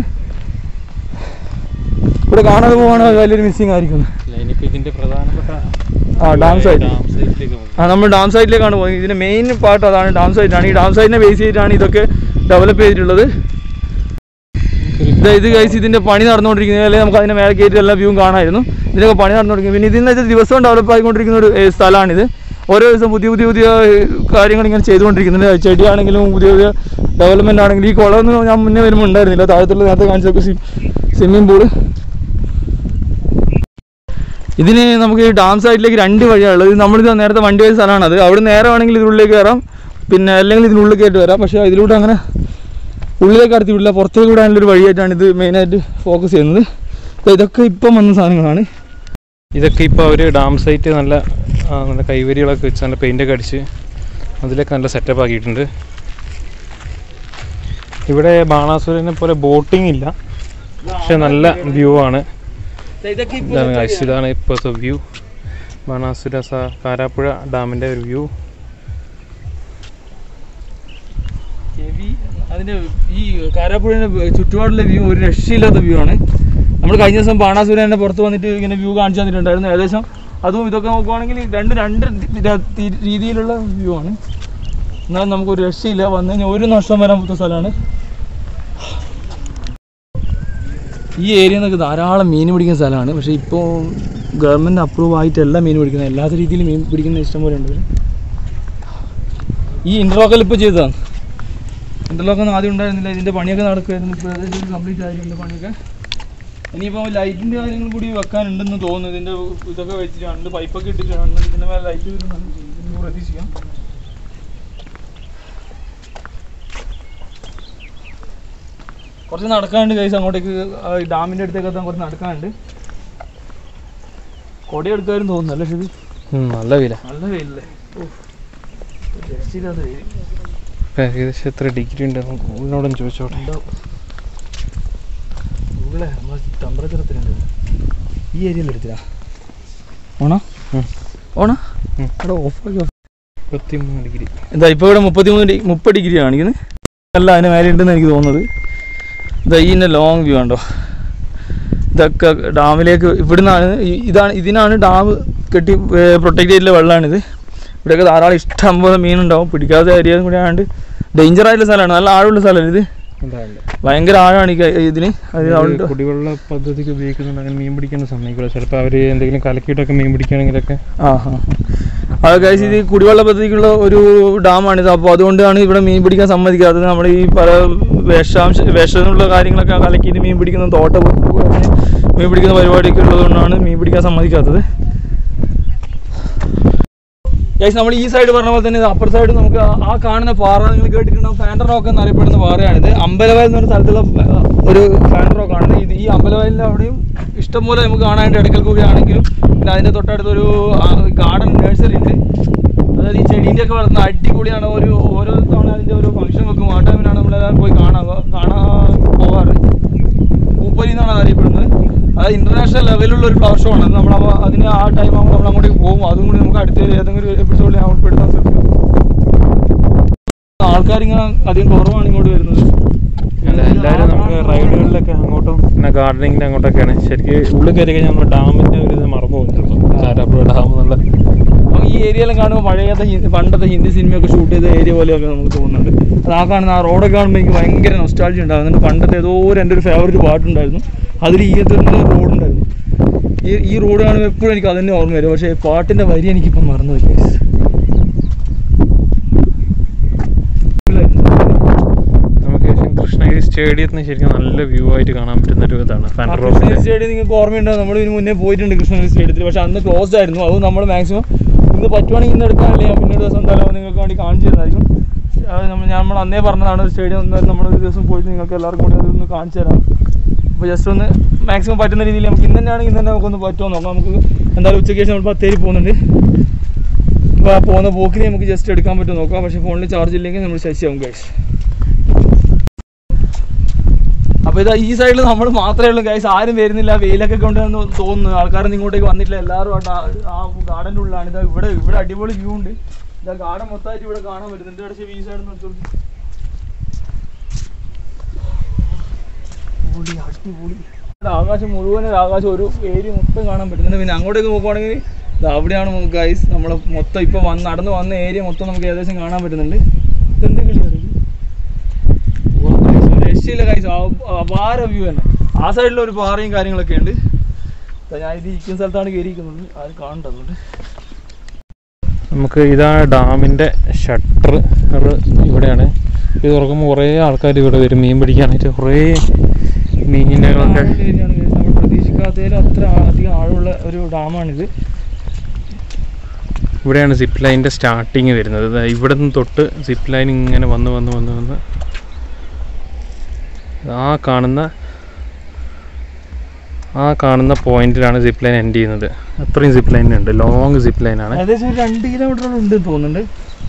ഇവിടെ കാണാതെ പോവാണെങ്കിൽ വലിയൊരു മിസ്സിങ് ആയിരിക്കും ഇനിയിപ്പോൾ ഇതിൻ്റെ പ്രധാനപ്പെട്ട ആ ഡാം സൈഡ് ഡാം സൈറ്റിലേക്ക് പോകും ആ നമ്മൾ ഡാം സൈറ്റിലേക്കാണ് പോകുന്നത് ഇതിൻ്റെ മെയിൻ പാർട്ട് അതാണ് ഡാം സൈറ്റാണ് ഈ ഡാം സൈറ്റിനെ ബേസ് ചെയ്തിട്ടാണ് ഇതൊക്കെ ഡെവലപ്പ് ചെയ്തിട്ടുള്ളത് ഇതാ ഇത് കഴിച്ച് ഇതിൻ്റെ പണി നടന്നുകൊണ്ടിരിക്കുന്നത് അല്ലെങ്കിൽ നമുക്ക് അതിൻ്റെ മേലെ കയറ്റി എല്ലാ വ്യൂവും കാണാമായിരുന്നു ഇതിനൊക്കെ പണി നടന്നുകൊണ്ടിരിക്കുന്നത് പിന്നെ ഇതിൻ്റെ ഇത് ദിവസവും ഡെവലപ്പ് ആയിക്കൊണ്ടിരിക്കുന്ന ഒരു ഏ, സ്ഥലമാണിത് ഓരോ ദിവസം പുതിയ പുതിയ പുതിയ ഏ, കാര്യങ്ങൾ ഇങ്ങനെ ചെയ്തുകൊണ്ടിരിക്കുന്നുണ്ട് ചെടിയാണെങ്കിലും പുതിയ പുതിയ ഡെവലപ്മെൻ്റ് ആണെങ്കിലും ഈ കുളമൊന്നും ഞാൻ മുന്നേ വരുമ്പോൾ ഉണ്ടായിരുന്നില്ല താഴത്തുള്ള നേരത്തെ കാണിച്ചൊക്കെ സ്വിമ്മിംഗ് പൂള് ഇതിന് നമുക്ക് ഈ ഡാം സൈഡിലേക്ക് രണ്ട് വഴിയാണുള്ളത് ഇത് നമ്മളിത് നേരത്തെ വണ്ടി പോയ സ്ഥലമാണ് അത് അവിടെ നേരെ വേണമെങ്കിൽ ഇതിനുള്ളിലേക്ക് കയറാം പിന്നെ അല്ലെങ്കിൽ ഇതിനുള്ളിൽ കയറ്റി വരാം പക്ഷേ ഇതിലൂടെ അങ്ങനെ ഉള്ളിലേക്ക് കടത്തി വിടില്ല പുറത്തേക്ക് വിടാനുള്ള ഒരു വഴിയായിട്ടാണ് ഇത് മെയിനായിട്ട് ഫോക്കസ് ചെയ്യുന്നത് അപ്പോൾ ഇതൊക്കെ ഇപ്പം വന്ന സാധനങ്ങളാണ് ഇതൊക്കെ ഇപ്പോൾ അവർ ഡാം സൈറ്റ് നല്ല ആ, നല്ല കൈവരികളൊക്കെ വെച്ച് നല്ല പെയിൻ്റൊക്കെ അടിച്ച് അതിലൊക്കെ നല്ല സെറ്റപ്പ് ആക്കിയിട്ടുണ്ട് ഇവിടെ ബാണാസുരനെ പോലെ ബോട്ടിംഗ് ഇല്ല പക്ഷെ നല്ല വ്യൂ ആണ് ഇതൊക്കെ ഇതാണ് guys, ഇതാണ് ഇപ്പോഴത്തെ വ്യൂ ബാണാസുര സ കാരാപ്പുഴ ഡാമിൻ്റെ ഒരു വ്യൂ ചെവി അതിന്റെ ഈ കാരാപ്പുഴയുടെ ചുറ്റുപാടുള്ള വ്യൂ ഒരു രക്ഷയില്ലാത്ത വ്യൂ ആണ് നമ്മൾ കഴിഞ്ഞ ദിവസം ബാണാസുരൻ്റെ പുറത്ത് വന്നിട്ട് ഇങ്ങനെ വ്യൂ കാണിച്ചു തന്നിട്ടുണ്ടായിരുന്നു ഏകദേശം അതും ഇതൊക്കെ നോക്കുവാണെങ്കിൽ രണ്ട് രണ്ട് ര- തി- രീതിയിലുള്ള വ്യൂ ആണ് എന്നാൽ നമുക്കൊരു രക്ഷയില്ല വന്നു കഴിഞ്ഞാൽ ഒരു നഷ്ടം വരാൻ പറ്റുന്ന സ്ഥലമാണ് ഈ ഏരിയ എന്നൊക്കെ ധാരാളം മീൻ പിടിക്കുന്ന സ്ഥലമാണ് പക്ഷേ ഇപ്പോൾ ഗവൺമെൻറ് അപ്രൂവ് ആയിട്ടല്ല മീൻ പിടിക്കുന്നത് എല്ലാത്ത രീതിയിലും മീൻ പിടിക്കുന്ന ഇഷ്ടം പോലെ ഉണ്ട് ഈ ഇൻ്റർലോക്കൽ ഇപ്പോൾ ചെയ്തതാണ് ഇന്റർലോക്ക് ഒന്നും ആദ്യം ഉണ്ടായിരുന്നില്ല ഇതിന്റെ പണിയൊക്കെ നടക്കുമായിരുന്നു ഇപ്പോൾ ഏകദേശം കംപ്ലീറ്റ് ആയിട്ടുണ്ട് പണിയൊക്കെ ഇനിയിപ്പോൾ ലൈറ്റിന്റെ കാര്യങ്ങൾ കൂടി വെക്കാനുണ്ടെന്ന് തോന്നുന്നു ഇതിന്റെ ഇതൊക്കെ വെച്ചിട്ടുണ്ട് പൈപ്പൊക്കെ ഇട്ടിട്ടുണ്ട് ഇതിന്റെ മേലെ ലൈറ്റ് വരുന്നുണ്ട് പ്രതീക്ഷിക്കാം കുറച്ച് നടക്കാനുണ്ട് കൈസ് അങ്ങോട്ടേക്ക് ആ ഈ ഡാമിന്റെ അടുത്തേക്ക് എത്താൻ കുറച്ച് നടക്കാനുണ്ട് കൊട എടുക്കാനും തോന്നുന്നു അല്ലേ ഷിബി ഉം, നല്ല വില നല്ല വെയിലല്ലേ ഓ രക്ഷയില്ലാത്ത വെയിൽ ഇപ്പം ഏകദേശം എത്ര ഡിഗ്രി ഉണ്ട് ഉള്ളിനോടൊന്ന് ചോദിച്ചോട്ടെ ഗൂഗിളെ നമ്മൾ ടെമ്പറേച്ചർ എത്രയുണ്ട് ഈ ഏരിയയിൽ എടുത്തില്ല ഓണോ ഉം. ഓണോ ഉം. അവിടെ ഓഫാക്കി ഓഫ് മുപ്പത്തി മൂന്ന് ഡിഗ്രി എന്താ ഇപ്പോൾ ഇവിടെ മുപ്പത്തിമൂന്ന് ഡി മുപ്പത് ഡിഗ്രി കാണിക്കുന്നത് അല്ല അതിന് മേലെ ഉണ്ടെന്ന് എനിക്ക് തോന്നുന്നത് ഇതാ ഈ ലോങ് വ്യൂ ഉണ്ടോ ഇതൊക്കെ ഡാമിലേക്ക് ഇവിടുന്നാണ് ഈ- ഇതാണ് ഇതിനാണ് ഡാം കെട്ടി പ്രൊട്ടക്ട് ചെയ്തിട്ടുള്ള വെള്ളമാണിത് ഇവിടെയൊക്കെ ധാരാളം ഇഷ്ടം പോലെ മീനുണ്ടാവും പിടിക്കാത്ത ഏരിയ കൂടെ ആയതുകൊണ്ട് ഡേഞ്ചർ ആയിട്ടുള്ള സ്ഥലമാണ് നല്ല ആഴമുള്ള സ്ഥലമാണ് ഇത് ഭയങ്കര ആഴമാണ് ഈ ക- ഇതിന് അത് അതുകൊണ്ട് കുടിവെള്ള പദ്ധതിക്ക് ഉപയോഗിക്കുന്നുണ്ട് അങ്ങനെ മീൻ പിടിക്കാൻ സമ്മതിക്കില്ല ചിലപ്പോൾ അവർ എന്തെങ്കിലും കലക്കിയിട്ടൊക്കെ മീൻ പിടിക്കുകയാണെങ്കിലൊക്കെ ആ ഹാ അത് കഴിച്ച് ഇത് കുടിവെള്ള പദ്ധതിക്കുള്ള ഒരു ഡാമാണിത് അപ്പോൾ അതുകൊണ്ടാണ് ഇവിടെ മീൻ പിടിക്കാൻ സമ്മതിക്കാത്തത് നമ്മൾ ഈ പല വിഷാംശ വിഷമുള്ള കാര്യങ്ങളൊക്കെ കലക്കിയിട്ട് മീൻ പിടിക്കുന്ന തോട്ട മീൻ പിടിക്കുന്ന പരിപാടിയൊക്കെ ഉള്ളതുകൊണ്ടാണ് മീൻ പിടിക്കാൻ സമ്മതിക്കാത്തത് ഗൈസ് നമ്മൾ ഈ സൈഡ് പറഞ്ഞ പോലെ തന്നെ ഇത് അപ്പർ സൈഡ് നമുക്ക് ആ- ആ കാണുന്ന പാറ നിങ്ങൾ കേട്ടിട്ടുണ്ടാവും ഫാൻഡർ റോക്ക് എന്നറിയപ്പെടുന്ന പാറയാണിത് അമ്പലവയൽ എന്ന് പറഞ്ഞ സ്ഥലത്തുള്ള ആ, ഒരു ഫാൻഡർ റോക്കാണ് ഇത് ഈ അമ്പലവയലിൻ്റെ അവിടെയും ഇഷ്ടംപോലെ നമുക്ക് കാണാനായിട്ട് ഇടയ്ക്കൽ കൂടിയാണെങ്കിലും പിന്നെ അതിൻ്റെ തൊട്ടടുത്തൊരു ഗാർഡൻ നഴ്സറി ഉണ്ട് അതായത് ഈ ചെടീൻ്റെ ഒക്കെ വളർത്തുന്ന അടിപൊളിയാണ് ഒരു ഓരോ തവണ അതിൻ്റെ ഒരു ഫംഗ്ഷൻ വെക്കും ആ ടൈമിലാണ് നമ്മളെല്ലാവരും പോയി കാണാൻ കാണാൻ പോകാറ് പൂപ്പലി എന്നാണ് അത് അറിയപ്പെടുന്നത് അത് ഇന്റർനാഷണൽ ലെവലിലുള്ള ഒരു ഫ്ലവർ ഷോ ആണ് അത് നമ്മൾ അപ്പോൾ അതിന് ആ ടൈം ആകുമ്പോൾ നമ്മൾ അങ്ങോട്ടേക്ക് പോകും അതും കൂടി നമുക്ക് അടുത്ത ഏതെങ്കിലും ഒരു എപ്പിസോഡിൽ ഞാൻ ഉൾപ്പെടുത്താൻ ശ്രമിക്കും ആൾക്കാരിങ്ങനെ അധികം കുറവാണ് ഇങ്ങോട്ട് വരുന്നത് അല്ല എല്ലാവരും നമുക്ക് റൈഡുകളിലൊക്കെ അങ്ങോട്ടും പിന്നെ ഗാർഡനിങ്ങിന് അങ്ങോട്ടൊക്കെയാണ് ശരിക്കും ഉള്ളിൽ കയറി കഴിഞ്ഞാൽ നമ്മൾ ഡാമിൻ്റെ ഒരു ഇത് മറന്നു പോകും ചിലപ്പോൾ കാരാപ്പുഴ ഡാം എന്നുള്ള അപ്പോൾ ഈ ഏരിയയിലും കാണുമ്പോൾ പഴയത്തെ ഹി- പണ്ടത്തെ ഹിന്ദി സിനിമയൊക്കെ ഷൂട്ട് ചെയ്ത ഏരിയ പോലെയൊക്കെ നമുക്ക് തോന്നുന്നുണ്ട് അത് ആ കാണുന്ന ആ റോഡൊക്കെ കാണുമ്പോൾ എനിക്ക് ഭയങ്കര നൊസ്റ്റാൾജി ഉണ്ടാകുന്നുണ്ട് പണ്ടത്തെ ഏതോ ഒരു എൻ്റെ ഒരു ഫേവറേറ്റ് പാട്ടുണ്ടായിരുന്നു അതിൽ ഈ തന്നെ റോഡ് ഉണ്ടായിരുന്നു ഈ ഈ റോഡ് കാണുമ്പോൾ എപ്പോഴും എനിക്ക് അതന്നെ ഓർമ്മ വരും പക്ഷേ പാട്ടിൻ്റെ വരി എനിക്കിപ്പം മറന്നു പോയി guys. നമുക്ക് ശേഷം കൃഷ്ണഗിരി സ്റ്റേഡിയം സ്റ്റേഡിയത്തിന് ശരിക്കും നല്ല വ്യൂ ആയിട്ട് കാണാൻ പറ്റുന്ന ഒരു ഇതാണ് ഫാൻഡർ റോഡിന്റെ സ്റ്റേഡിയം നിങ്ങൾക്ക് ഓർമ്മയുണ്ടോ നമ്മൾ ഇതിന് മുന്നേ പോയിട്ടുണ്ട് കൃഷ്ണഗിരി സ്റ്റേഡിയത്തിൽ പക്ഷെ അന്ന് ക്ലോസ്ഡ് ആയിരുന്നു അത് നമ്മൾ മാക്സിമം ഇന്ന് പറ്റുവാണെങ്കിൽ ഇന്ന് എടുക്കാനില്ല ഞാൻ പിന്നെ ഒരു ദിവസം എന്തായാലും നിങ്ങൾക്ക് വേണ്ടി കാണിച്ചു തരുന്നതായിരിക്കും അത് നമ്മൾ നമ്മൾ അന്നേ പറഞ്ഞതാണ് സ്റ്റേഡിയം ഒന്ന് നമ്മൾ ഒരു ദിവസം പോയിട്ട് നിങ്ങൾക്ക് എല്ലാവർക്കും കൂടി അതൊന്ന് കാണിച്ചു തരാം അപ്പോൾ ജസ്റ്റ് ഒന്ന് മാക്സിമം പറ്റുന്ന രീതിയിൽ നമുക്ക് ഇന്ന് തന്നെയാണെങ്കിൽ ഇന്ന് തന്നെ നമുക്കൊന്ന് പറ്റുമോ നോക്കാം നമുക്ക് എന്തായാലും ഉച്ചയ്ക്ക് ശേഷം നമ്മൾ ബത്തേരി പോകുന്നുണ്ട് അപ്പോൾ ആ പോകുന്ന പോക്കിന് നമുക്ക് ജസ്റ്റ് എടുക്കാൻ പറ്റുമോ നോക്കാം പക്ഷേ ഫോണിൽ ചാർജ് ഇല്ലെങ്കിൽ നമ്മൾ ശശിയാവും ഗൈസ് അപ്പോൾ ഇതാ ഈ സൈഡിൽ നമ്മൾ മാത്രമേ ഉള്ളൂ ഗൈസ് ആരും വരുന്നില്ല വെയിലൊക്കെ കൊണ്ടുവന്ന് തോന്നുന്നു ആൾക്കാരൊന്നും ഇങ്ങോട്ടേക്ക് വന്നിട്ടില്ല എല്ലാവരും ആ ഡാ- ആ ഗാർഡൻ്റെ ഉള്ളിലാണ് ഇതാ ഇവിടെ ഇവിടെ അടിപൊളി വ്യൂ ഉണ്ട് ഇതാ ഗാർഡൻ മൊത്തമായിട്ട് ഇവിടെ കാണാൻ പറ്റുന്നുണ്ട് പക്ഷേ ഈ സൈഡിൽ നിന്ന് അടിപൊളി അടിപൊളി ഇവിടെ ആകാശം മുഴുവൻ ഒരു ആകാശം ഒരു ഏരിയ മൊത്തം കാണാൻ പറ്റുന്നുണ്ട് പിന്നെ അങ്ങോട്ടേക്ക് നോക്കുവാണെങ്കിൽ ദാ അവിടെയാണ് ഗൈസ് നമ്മൾ മൊത്തം ഇപ്പോൾ വന്ന് നടന്ന് വന്ന ഏരിയ മൊത്തം നമുക്ക് ഏകദേശം കാണാൻ പറ്റുന്നുണ്ട് ഇതെന്ത് കളിയാണ് ഇത്? ഓ, guys, ഒരു രക്ഷയില്ല കൈസ് അപാര വ്യൂ തന്നെ ആ സൈഡിൽ ഒരു പാറയും കാര്യങ്ങളൊക്കെ ഉണ്ട് ദാ ഞാൻ ഇത് ഇരിക്കുന്ന സ്ഥലത്താണ് കയറിയിരിക്കുന്നത് ആരും കാണേണ്ടതുകൊണ്ട് നമുക്ക് ഇതാ ഡാമിന്റെ ഷട്ടർ ഇവിടെയാണ് ഇത് തുറക്കുമ്പോൾ കുറേ ആൾക്കാർ ഇവിടെ വരും മീൻ പിടിക്കാനായിട്ട് കുറേ മീനുകളൊക്കെ നമ്മൾ പ്രതീക്ഷിക്കാത്തതിൽ അത്ര അധികം ആഴമുള്ള ഒരു ഡാമാണിത് ഇവിടെയാണ് സിപ്പ് ലൈനിൻ്റെ സ്റ്റാർട്ടിങ് വരുന്നത് ദാ ഇവിടെ നിന്ന് തൊട്ട് സിപ്പ് ലൈൻ ഇങ്ങനെ വന്ന് വന്ന് വന്ന് വന്ന് ആ കാണുന്ന ആ കാണുന്ന പോയിന്റിലാണ് സിപ്പ് ലൈൻ എൻഡ് ചെയ്യുന്നത് അത്രയും സിപ്പ് ലൈൻ ഉണ്ട് ലോങ് സിപ്പ് ലൈനാണ് ഏകദേശം ഒരു രണ്ട് കിലോമീറ്റർ ഉണ്ട് തോന്നുന്നുണ്ട്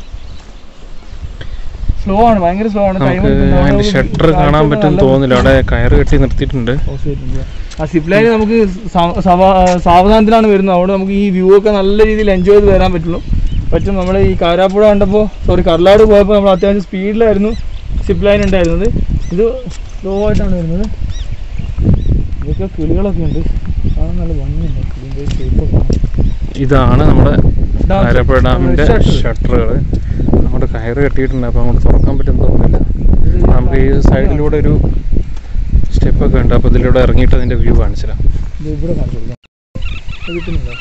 സ്ലോ ആണ് ഭയങ്കര സ്ലോ ആണ് നമുക്ക് അതിന്റെ ഷട്ടർ കാണാൻ പറ്റും തോന്നുന്നില്ല അവിടെ കയറ് കെട്ടി നിർത്തിയിട്ടുണ്ട് ആ സിപ്പ് ലൈൻ നമുക്ക് സ- സവാ- സാവധാനത്തിലാണ് വരുന്നത് അവിടെ നമുക്ക് ഈ വ്യൂ ഒക്കെ നല്ല രീതിയിൽ എൻജോയ് ചെയ്ത് വരാൻ പറ്റുള്ളൂ പറ്റും നമ്മൾ ഈ കാരാപ്പുഴ കണ്ടപ്പോൾ സോറി കർലാട് പോയപ്പോൾ നമ്മൾ അത്യാവശ്യം സ്പീഡിലായിരുന്നു സിപ്പ് ലൈൻ ഉണ്ടായിരുന്നത് ഇത് സ്ലോ ആയിട്ടാണ് വരുന്നത് ഇതൊക്കെ കിളികളൊക്കെ ഉണ്ട് കാണാൻ നല്ല ഭംഗിയുണ്ട് ഇതിൻ്റെ ഷേപ്പൊക്കെ ഇതാണ് നമ്മുടെ ഡാം ആലപ്പുഴ ഡാമിന്റെ ഷട്ടർ. ഷട്ടറുകൾ അങ്ങോട്ട് കയറ് കെട്ടിയിട്ടുണ്ട് അപ്പോൾ അങ്ങോട്ട് തുറക്കാൻ പറ്റും തോന്നുന്നില്ല നമുക്ക് ഈ സൈഡിലൂടെ ഒരു സ്റ്റെപ്പ് ഒക്കെ ഉണ്ട് അപ്പോൾ ഇതിലൂടെ ഇറങ്ങിയിട്ട് അതിന്റെ വ്യൂ കാണിച്ചു തരാം ഇത് ഇവിടെ കാണിച്ചു കൊടുക്കാം. ഇത് കിട്ടുന്നുണ്ടോ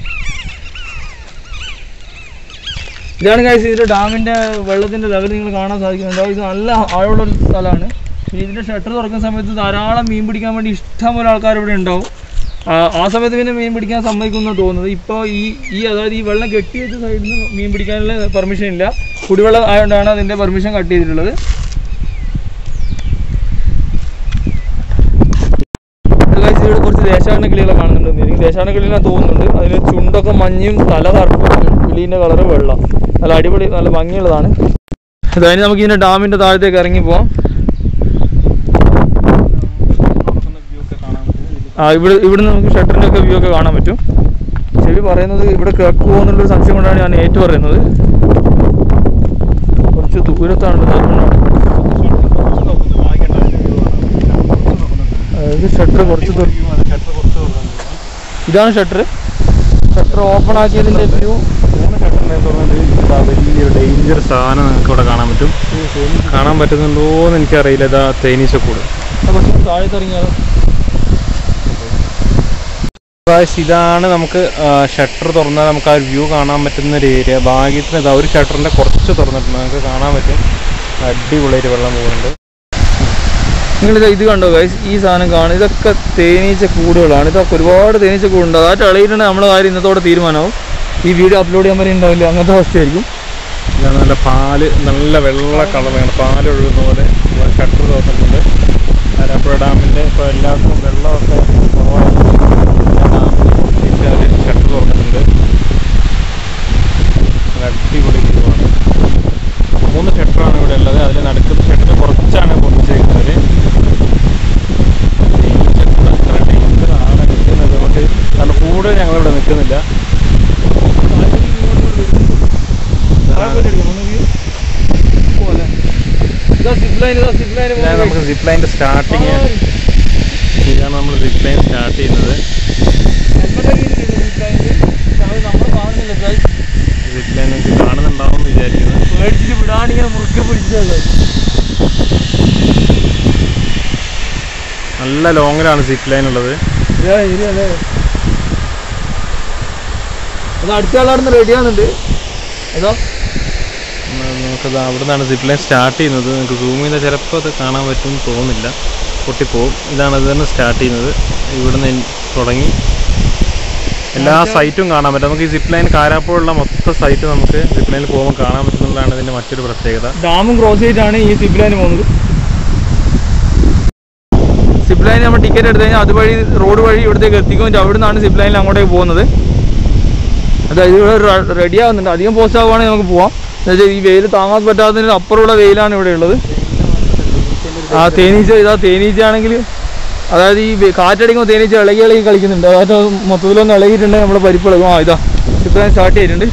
ഇതാണ് കാഴ്ച ഇതിന്റെ ഡാമിന്റെ വെള്ളത്തിന്റെ ലെവൽ നിങ്ങൾ കാണാൻ സാധിക്കുന്നുണ്ടോ ഇത് നല്ല ആഴമുള്ള ഒരു സ്ഥലമാണ് പിന്നെ ഇതിന്റെ ഷട്ടർ തുറക്കുന്ന സമയത്ത് ധാരാളം മീൻ പിടിക്കാൻ വേണ്ടി ഇഷ്ടംപോലെ ആൾക്കാർ ഇവിടെ ഉണ്ടാവും ആ, ആ സമയത്ത് പിന്നെ മീൻ പിടിക്കാൻ സമ്മതിക്കുന്നു തോന്നുന്നത് ഇപ്പോൾ ഈ ഈ അതായത് ഈ വെള്ളം കെട്ടി വെച്ച സൈഡിൽ നിന്ന് മീൻ പിടിക്കാനുള്ള പെർമിഷൻ ഇല്ല കുടിവെള്ളം ആയതുകൊണ്ടാണ് അതിന്റെ പെർമിഷൻ കട്ട് ചെയ്തിട്ടുള്ളത് ഗൈസ് ഇവിടെ കുറച്ച് ദേശാടന കിളികളെ കാണുന്നുണ്ട് എനിക്ക് ദേശാടന കിളികളെ തോന്നുന്നുണ്ട് അതിന് ചുണ്ടൊക്കെ മഞ്ഞയും തല കറുപ്പും കിളീൻ്റെ കളറ് വെള്ളം നല്ല അടിപൊളി നല്ല ഭംഗിയുള്ളതാണ് അതായത് നമുക്ക് ഇതിൻ്റെ ഡാമിൻ്റെ താഴത്തേക്ക് ഇറങ്ങി പോവാം ആ ഇവിടെ ഇവിടുന്ന് നമുക്ക് ഷട്ടറിൻ്റെ ഒക്കെ വ്യൂ ഒക്കെ കാണാൻ പറ്റും ചെവി പറയുന്നത് ഇവിടെ കേൾക്കുമോ എന്നുള്ളൊരു സംശയം കൊണ്ടാണ് ഞാൻ ഏറ്റു പറയുന്നത് കുറച്ച് ദൂരത്താണ് ഇത് നോക്കുന്നത്. അതായത് ഷട്ടർ കുറച്ച് ദൂരം ഇതാണ് ഷട്ടർ ഷട്ടർ ഓപ്പൺ ആക്കിയതിന്റെ വ്യൂ വലിയൊരു ഡേഞ്ചർ സാധനം നമുക്ക് ഇവിടെ കാണാൻ പറ്റും കാണാൻ പറ്റുന്നുണ്ടോ എന്ന് എനിക്കറിയില്ല ഇതാ തേനീച്ചക്കൂട് കുറച്ച് താഴെ ഇറങ്ങിയാലോ പ്രാവശ്യം ഇതാണ് നമുക്ക് ഷട്ടർ തുറന്നാൽ നമുക്ക് ആ വ്യൂ കാണാൻ പറ്റുന്ന ഒരു ഏരിയ ഭാഗ്യത്തിന് ഇതാ ഒരു ഷട്ടറിന്റെ കുറച്ച് തുറന്നിട്ടുണ്ട് നമുക്ക് കാണാൻ പറ്റും അടിപൊളിയായിട്ട് വെള്ളം പോകുന്നുണ്ട് നിങ്ങളിത് ഇത് കണ്ടോ ഗൈസ് ഈ സാധനം കാണും ഇതൊക്കെ തേനീച്ച കൂടുകളാണ് ഇതൊക്കെ ഒരുപാട് തേനീച്ച കൂടുണ്ട് അതായിട്ട് അളയിട്ടുണ്ടെങ്കിൽ നമ്മളെ കാര്യം ഇന്നത്തോടെ തീരുമാനമാവും ഈ വീഡിയോ അപ്ലോഡ് ചെയ്യാൻ വരെ ഉണ്ടാവില്ല അങ്ങനത്തെ അവസ്ഥയായിരിക്കും ഇതാണ് നല്ല പാല് നല്ല വെള്ള കളറാണ് പാല് ഒഴുകുന്ന പോലെ ഷട്ടർ തുറന്നിട്ടുണ്ട് ആലപ്പുഴ ഡാമിൻ്റെ ഇപ്പോൾ എല്ലാവർക്കും വെള്ളമൊക്കെ ഷട്ടർ തുറന്നിട്ടുണ്ട് നല്ല അടിപൊളി വ്യൂവാണ് മൂന്ന് ഷട്ടറാണ് ഇവിടെ ഉള്ളത് അതിൽ നടുക്കുന്ന ഷട്ടർ കുറച്ചാണ് പൊട്ടിച്ചേക്കുന്നത് അത്ര ഡേഞ്ചറാണ് നിൽക്കുന്നത് അതുകൊണ്ട് നല്ല കൂടുതൽ ഞങ്ങളിവിടെ നിൽക്കുന്നില്ല ഇതാണ് നമുക്ക് സിപ്പ് ലൈൻ്റെ സ്റ്റാർട്ടിങ് ഇതാണ് നമ്മൾ സിപ്പ് ലൈൻ സ്റ്റാർട്ട് ചെയ്യുന്നത് സിപ്പ് ലൈൻ നിങ്ങൾക്ക് കാണുന്നുണ്ടാവും എന്ന് വിചാരിക്കുന്നത് മേടിച്ചിട്ട് വിടാണിങ്ങനെ മുറുക്കെ പിടിച്ചത് നല്ല ലോങ്ങിലാണ് സിപ്പ് ലൈൻ ഉള്ളത് അത് അടുത്ത ആളാടുന്ന് റെഡി ആവുന്നുണ്ട് ഏതോ നമുക്കത് അവിടെ നിന്നാണ് സിപ്പ് ലൈൻ സ്റ്റാർട്ട് ചെയ്യുന്നത് നിങ്ങൾക്ക് സൂം ചെയ്താൽ ചിലപ്പോൾ അത് കാണാൻ പറ്റുമെന്ന് തോന്നുന്നില്ല പൊട്ടിപ്പോവും ഇതാണ് അത് തന്നെ സ്റ്റാർട്ട് ചെയ്യുന്നത് ഇവിടുന്ന് ഇൻ- തുടങ്ങി എല്ലാ സൈറ്റും കാണാൻ പറ്റും നമുക്ക് ഈ സിപ്പ് ലൈൻ കാരാപ്പുഴയുള്ള മൊത്തം സൈറ്റ് നമുക്ക് സിപ്പ് ലൈനിൽ പോകുമ്പോൾ കാണാൻ പറ്റുന്നതാണ് ഇതിൻ്റെ മറ്റൊരു പ്രത്യേകത ഡാമും ക്രോസ് ചെയ്തിട്ടാണ് ഈ സിപ്പ് ലൈൻ പോകുന്നത് സിപ്പ് ലൈൻ നമ്മൾ ടിക്കറ്റ് എടുത്തു കഴിഞ്ഞാൽ അതുവഴി റോഡ് വഴി ഇവിടത്തേക്ക് എത്തിക്കും എന്നിട്ട് അവിടെ നിന്നാണ് സിപ്പ് ലൈനിൽ അങ്ങോട്ടേക്ക് പോകുന്നത് അതായത് ഇവിടെ റെഡി ആവുന്നുണ്ട് അധികം പോസ്റ്റ് ആവുകയാണെങ്കിൽ നമുക്ക് പോവാം എന്നുവെച്ചാൽ ഈ വെയിൽ താങ്ങാൻ പറ്റാത്തതിന് അപ്പുറമുള്ള വെയിലാണ് ഇവിടെ ഉള്ളത് ആ തേനീച്ച ഇതാ തേനീച്ച ആണെങ്കിൽ അതായത് ഈ വെ- കാറ്റടിക്കുമ്പോൾ തേനീച്ച ഇളകി ഇളകി കളിക്കുന്നുണ്ട് അതായത് മൊത്തത്തിലൊന്ന് ഇളകിയിട്ടുണ്ടെങ്കിൽ നമ്മുടെ പരിപ്പ് ഇളകും ആ ഇതാ സിപ്പ് ലൈൻ സ്റ്റാർട്ട് ചെയ്തിട്ടുണ്ട്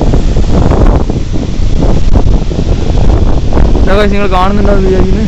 ഇതാ guys നിങ്ങൾ കാണുന്നുണ്ടാവും വിചാരിക്കുന്നത്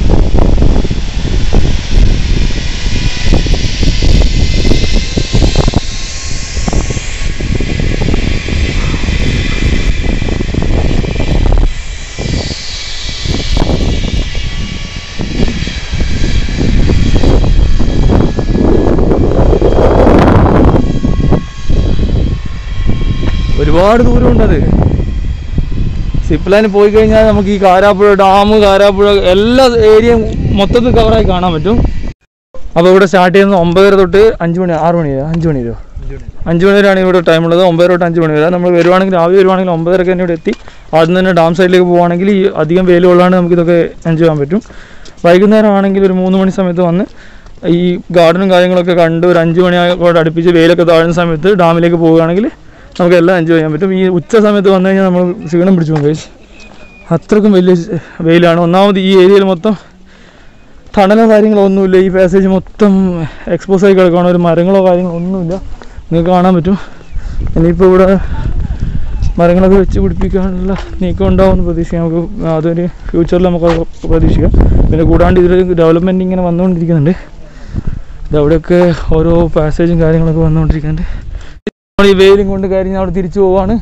ഒരുപാട് ദൂരമുണ്ട് അത് സിപ്പ് ലൈൻ പോയി കഴിഞ്ഞാൽ നമുക്ക് ഈ കാരാപ്പുഴ ഡാം കാരാപ്പുഴ എല്ലാ ഏരിയയും മൊത്തത്തിൽ കവറായി കാണാൻ പറ്റും അപ്പോൾ ഇവിടെ സ്റ്റാർട്ട് ചെയ്യുന്നത് ഒമ്പതര തൊട്ട് അഞ്ച് മണി ആറ് മണി വരെ അഞ്ച് മണി വരെയോ അഞ്ച് മണി വരെയാണ് ഇവിടെ ടൈം ഉള്ളത് ഒമ്പതര തൊട്ട് അഞ്ച് മണി വരെ നമ്മൾ വരുവാണെങ്കിൽ രാവിലെ വരുവാണെങ്കിൽ ഒമ്പതരക്ക് തന്നെ ഇവിടെ എത്തി ആദ്യം തന്നെ ഡാം സൈഡിലേക്ക് പോവുകയാണെങ്കിൽ ഈ അധികം വെയിൽ കൊള്ളാണ്ട് നമുക്ക് ഇതൊക്കെ എൻജോയ് ചെയ്യാൻ പറ്റും വൈകുന്നേരം ആണെങ്കിൽ ഒരു മൂന്ന് മണി സമയത്ത് വന്ന് ഈ ഗാർഡനും കാര്യങ്ങളൊക്കെ കണ്ട് ഒരു അഞ്ച് മണിയോട് അടുപ്പിച്ച് വെയിലൊക്കെ താഴുന്ന സമയത്ത് ഡാമിലേക്ക് പോവുകയാണെങ്കിൽ നമുക്ക് എല്ലാം എൻജോയ് ചെയ്യാൻ പറ്റും ഈ ഉച്ച സമയത്ത് വന്നു കഴിഞ്ഞാൽ നമ്മൾ ക്ഷീണം പിടിച്ചു പോകും guys. അത്രക്കും വലിയ വെയിലാണ് ഒന്നാമത് ഈ ഏരിയയിൽ മൊത്തം തണലോ കാര്യങ്ങളോ ഒന്നുമില്ല ഈ പാസേജ് മൊത്തം എക്സ്പോസ് ആയി കിടക്കുകയാണ് ഒരു മരങ്ങളോ കാര്യങ്ങളോ ഒന്നുമില്ല നിങ്ങൾക്ക് കാണാൻ പറ്റും ഇനിയിപ്പോൾ ഇവിടെ മരങ്ങളൊക്കെ വെച്ച് പിടിപ്പിക്കാനുള്ള നീക്കം ഉണ്ടാവുമെന്ന് പ്രതീക്ഷിക്കാം നമുക്ക് അതൊരു ഫ്യൂച്ചറിൽ നമുക്ക് അത് പ്രതീക്ഷിക്കാം പിന്നെ കൂടാണ്ട് ഇതിൽ ഡെവലപ്മെൻറ്റ് ഇങ്ങനെ വന്നുകൊണ്ടിരിക്കുന്നുണ്ട് ഇത് അവിടെയൊക്കെ ഓരോ പാസേജും കാര്യങ്ങളൊക്കെ വന്നുകൊണ്ടിരിക്കുന്നുണ്ട് നമ്മൾ ഈ വെയിലും കൊണ്ട് കാര്യം അവിടെ തിരിച്ചു പോവാണ്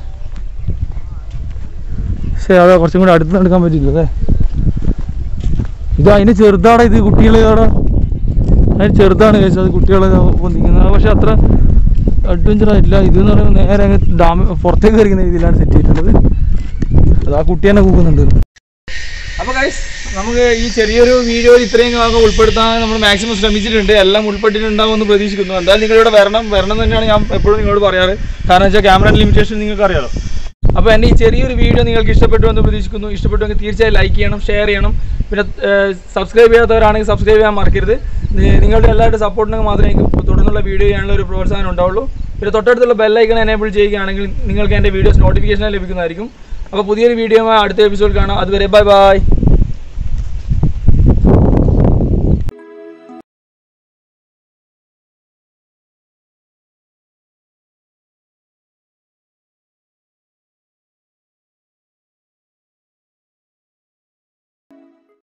പക്ഷേ അതാ കുറച്ചും കൂടി അടുത്ത് നടക്കാൻ പറ്റില്ല അല്ലേ ഇത് അതിന് ചെറുതാടാ ഇത് കുട്ടികളെ അവിടെ അതിന് ചെറുതാണ് കഴിച്ചത് അത് കുട്ടികളെ പൊന്തിക്കുന്നത് പക്ഷെ അത്ര അഡ്വഞ്ചർ ആയിട്ടില്ല ഇത് എന്ന് പറയുമ്പോൾ നേരെ അങ്ങ് ഡാം പുറത്തേക്ക് കയറിക്കുന്ന രീതിയിലാണ് സെറ്റ് ചെയ്തിട്ടുള്ളത് അത് ആ കുട്ടി തന്നെ കൂക്കുന്നുണ്ട് അപ്പോൾ ഗൈസ് നമുക്ക് ഈ ചെറിയൊരു വീഡിയോയിൽ ഇത്രയും ഭാഗം ഉൾപ്പെടുത്താൻ നമ്മൾ മാക്സിമം ശ്രമിച്ചിട്ടുണ്ട് എല്ലാം ഉൾപ്പെട്ടിട്ടുണ്ടാവുമെന്ന് പ്രതീക്ഷിക്കുന്നു എന്തായാലും നിങ്ങളിവിടെ വരണം വരണം എന്ന് തന്നെയാണ് ഞാൻ എപ്പോഴും നിങ്ങളോട് പറയാറ് കാരണം വെച്ചാൽ ക്യാമറ ലിമിറ്റേഷൻ നിങ്ങൾക്ക് അറിയാലോ അപ്പോൾ എൻ്റെ ഈ ചെറിയൊരു വീഡിയോ നിങ്ങൾക്ക് ഇഷ്ടപ്പെട്ടു എന്ന് പ്രതീക്ഷിക്കുന്നു ഇഷ്ടപ്പെട്ടുവെങ്കിൽ തീർച്ചയായും ലൈക്ക് ചെയ്യണം ഷെയർ ചെയ്യണം പിന്നെ സബ്സ്ക്രൈബ് ചെയ്യാത്തവരാണെങ്കിൽ സബ്സ്ക്രൈബ് ചെയ്യാൻ മറക്കരുത് നി- നിങ്ങളുടെ എല്ലാവരുടെ സപ്പോർട്ടിനെങ്കിൽ മാത്രമേ എനിക്ക് തുടർന്നുള്ള വീഡിയോ ചെയ്യാനുള്ള ഒരു പ്രോത്സാഹനം ഉണ്ടാവുള്ളൂ പിന്നെ തൊട്ടടുത്തുള്ള ബെല്ലൈക്കൺ എനേബിൾ ചെയ്യുകയാണെങ്കിൽ നിങ്ങൾക്ക് എൻ്റെ വീഡിയോസ് നോട്ടിഫിക്കേഷൻ ലഭിക്കുന്നതായിരിക്കും അപ്പോൾ പുതിയൊരു വീഡിയോ അടുത്ത എപ്പിസോഡ് കാണാം അതുവരെ ബൈ ബൈ